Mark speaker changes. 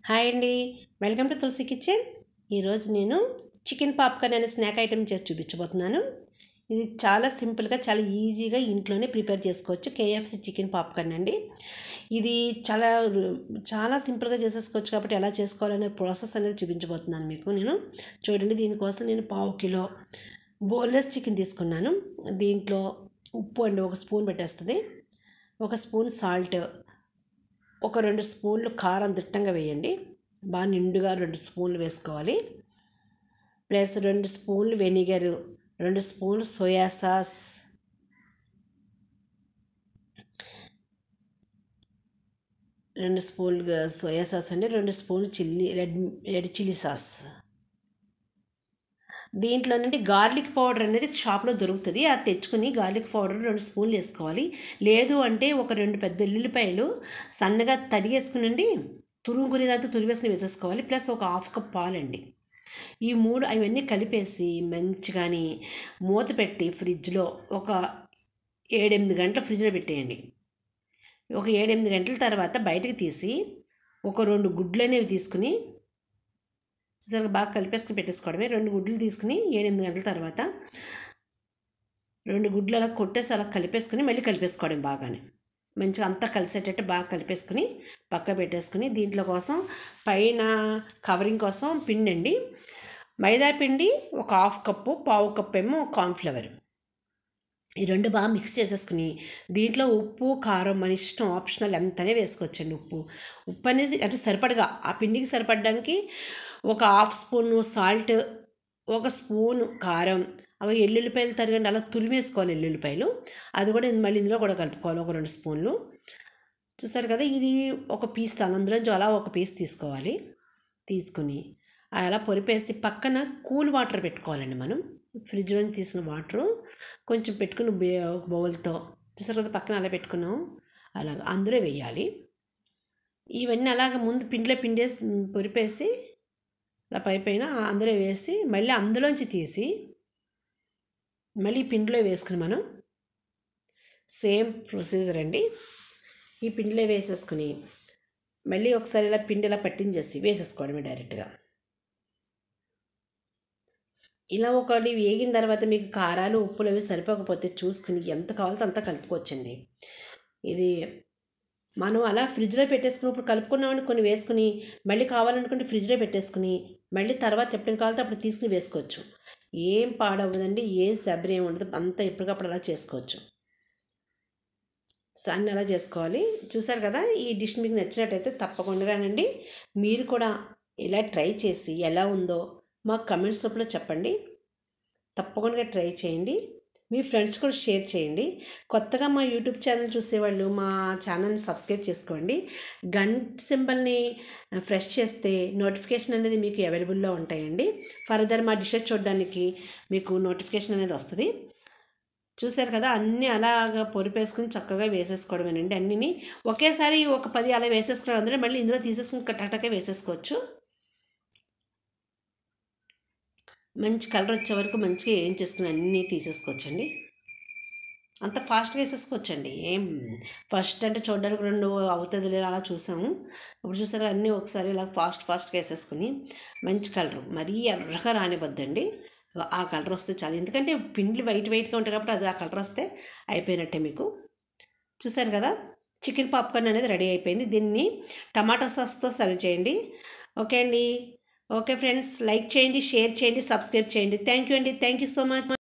Speaker 1: hi అండి welcome to Tulasi kitchen ఈరోజు నేను చికెన్ పాప్కార్న్ అనే స్నాక్ ఐటెం చేసి చూపించబోతున్నాను ఇది చాలా సింపుల్గా చాలా ఈజీగా ఇంట్లోనే ప్రిపేర్ చేసుకోవచ్చు కేఎఫ్సి చికెన్ పాప్కార్న్ అండి ఇది చాలా చాలా సింపుల్గా చేసేసుకోవచ్చు కాబట్టి ఎలా చేసుకోవాలనే ప్రాసెస్ అనేది చూపించబోతున్నాను మీకు నేను చూడండి దీనికోసం నేను పావు కిలో బోన్లెస్ చికెన్ తీసుకున్నాను దీంట్లో ఉప్పు అండి ఒక స్పూన్ పెట్టేస్తుంది ఒక స్పూన్ సాల్ట్ ఒక రెండు స్పూన్లు కారం దిట్టంగా వేయండి బాగా నిండుగా రెండు స్పూన్లు వేసుకోవాలి ప్లస్ రెండు స్పూన్లు వెనిగరు రెండు స్పూన్లు సోయా సాస్ రెండు స్పూన్లు సోయా సాస్ అండి రెండు స్పూన్లు chilli red red chilli sauce దీంట్లో నుండి గార్లిక్ పౌడర్ అనేది షాప్లో దొరుకుతుంది అది తెచ్చుకుని గార్లిక్ పౌడర్ రెండు స్పూన్లు వేసుకోవాలి లేదు అంటే ఒక రెండు పెద్ద ఉల్లిపాయలు సన్నగా తరిగేసుకునండి తురుగుకుని దాంతో తురివేసుకుని వేసేసుకోవాలి ప్లస్ ఒక హాఫ్ కప్ పాలండి ఈ మూడు అవన్నీ కలిపేసి మంచిగాని మూత పెట్టి ఫ్రిడ్జ్లో ఒక ఏడెనిమిది గంటల ఫ్రిడ్జ్లో పెట్టేయండి ఒక ఏడెనిమిది గంటల తర్వాత బయటకు తీసి ఒక రెండు గుడ్లు అనేవి తీసుకుని చూసారు బాగా కలిపేసుకుని పెట్టేసుకోవడమే రెండు గుడ్లు తీసుకుని ఏడెనిమిది గంటల తర్వాత రెండు గుడ్లు అలా కొట్టేసి అలా కలిపేసుకుని మళ్ళీ కలిపేసుకోవడం బాగానే మంచిగా అంతా కలిసేటట్టు బాగా కలిపేసుకుని పక్క పెట్టేసుకుని దీంట్లో కోసం పైన కవరింగ్ కోసం పిండి అండి మైదా పిండి ఒక హాఫ్ కప్పు పావు కప్పు ఏమో కార్న్ఫ్లవర్ ఈ రెండు బాగా మిక్స్ చేసేసుకుని దీంట్లో ఉప్పు కారం మన ఇష్టం ఆప్షనల్ ఎంతనే వేసుకోవచ్చండి ఉప్పు ఉప్పు అనేది అంటే సరిపడగా ఆ పిండికి సరిపడడానికి ఒక హాఫ్ స్పూను సాల్ట్ ఒక స్పూను కారం అవి ఎల్లుల్లిపాయలు తరగండి అలా తురిమేసుకోవాలి ఎల్లుల్లిపాయలు అది కూడా మళ్ళీ ఇందులో కూడా కలుపుకోవాలి ఒక రెండు స్పూన్లు చూసారు కదా ఇది ఒక పీస్ అందులో అలా ఒక పీస్ తీసుకోవాలి తీసుకుని అలా పొరిపేసి పక్కన కూల్ వాటర్ పెట్టుకోవాలండి మనం ఫ్రిడ్జ్లో తీసిన వాటరు కొంచెం పెట్టుకుని ఒక బౌల్తో చూసారు కదా పక్కన అలా పెట్టుకున్నాం అలాగ అందులో వేయాలి ఇవన్నీ అలాగ ముందు పిండిలో పిండేసి పొరిపేసి అలా పై పైన అందులో వేసి మళ్ళీ అందులోంచి తీసి మళ్ళీ పిండిలో వేసుకుని మనం సేమ్ ప్రొసీజర్ అండి ఈ పిండిలో వేసేసుకుని మళ్ళీ ఒకసారి ఇలా పిండి ఇలా పట్టించేసి వేసేసుకోవడమే డైరెక్ట్గా ఇలా ఒకటి వేగిన తర్వాత మీకు కారాలు ఉప్పులు అవి సరిపోకపోతే చూసుకుని ఎంత కావాలో అంత కలుపుకోవచ్చండి ఇది మనం అలా ఫ్రిడ్జ్లో పెట్టేసుకున్నప్పుడు కలుపుకున్నామని కొన్ని వేసుకుని మళ్ళీ కావాలనుకుంటే ఫ్రిడ్జ్లో పెట్టేసుకుని మళ్ళీ తర్వాత ఎప్పుడు కావాలంటే అప్పుడు తీసుకుని వేసుకోవచ్చు ఏం పాడవదండి ఏం సబ్రి ఏమి ఉండదు అంతా ఎప్పటికప్పుడు అలా చేసుకోవచ్చు సో అన్నీ అలా చేసుకోవాలి చూసారు కదా ఈ డిష్ మీకు నచ్చినట్టయితే తప్పకుండానండి మీరు కూడా ఇలా ట్రై చేసి ఎలా ఉందో మాకు కమెంట్స్ రూపంలో చెప్పండి తప్పకుండా ట్రై చేయండి మీ ఫ్రెండ్స్ కూడా షేర్ చేయండి కొత్తగా మా యూట్యూబ్ ఛానల్ చూసేవాళ్ళు మా ఛానల్ని సబ్స్క్రైబ్ చేసుకోండి గంట సింబల్ని ఫ్రెష్ చేస్తే నోటిఫికేషన్ అనేది మీకు అవైలబుల్లో ఉంటాయండి ఫర్దర్ మా డిషెస్ చూడడానికి మీకు నోటిఫికేషన్ అనేది వస్తుంది చూసారు కదా అన్నీ అలాగా పొరిపేసుకుని చక్కగా వేసేసుకోవడమేనండి అన్నీ ఒకేసారి ఒక పది అలా వేసేసుకోవడం అందులో మళ్ళీ ఇందులో తీసేసుకుని కటాటకే వేసేసుకోవచ్చు మంచి కలర్ వచ్చే వరకు మంచిగా ఏం చేసుకుని అన్నీ తీసేసుకోవచ్చండి అంత ఫాస్ట్గా వేసేసుకోవచ్చండి ఏం ఫస్ట్ అంటే చూడడానికి రెండు అవుతుంది లేదా అలా చూసాము ఇప్పుడు చూసారా అన్నీ ఒకసారి ఇలా ఫాస్ట్ ఫాస్ట్గా వేసేసుకుని మంచి కలర్ మరీ ఎర్రగా రానివ్వద్దండి ఆ కలర్ వస్తే చాలు ఎందుకంటే పిండి వైట్ వైట్గా ఉంటాయి కాబట్టి అది ఆ కలర్ వస్తే అయిపోయినట్టే మీకు చూసారు కదా చికెన్ పాప్కార్న్ అనేది రెడీ అయిపోయింది దీన్ని టమాటో సాస్తో సర్వ్ చేయండి ఓకే అండి ఓకే ఫ్రెండ్స్ లైక్ చేయండి షేర్ చేయండి సబ్స్క్రైబ్ చేయండి థ్యాంక్ యూ అండి థ్యాంక్ యూ సో మచ్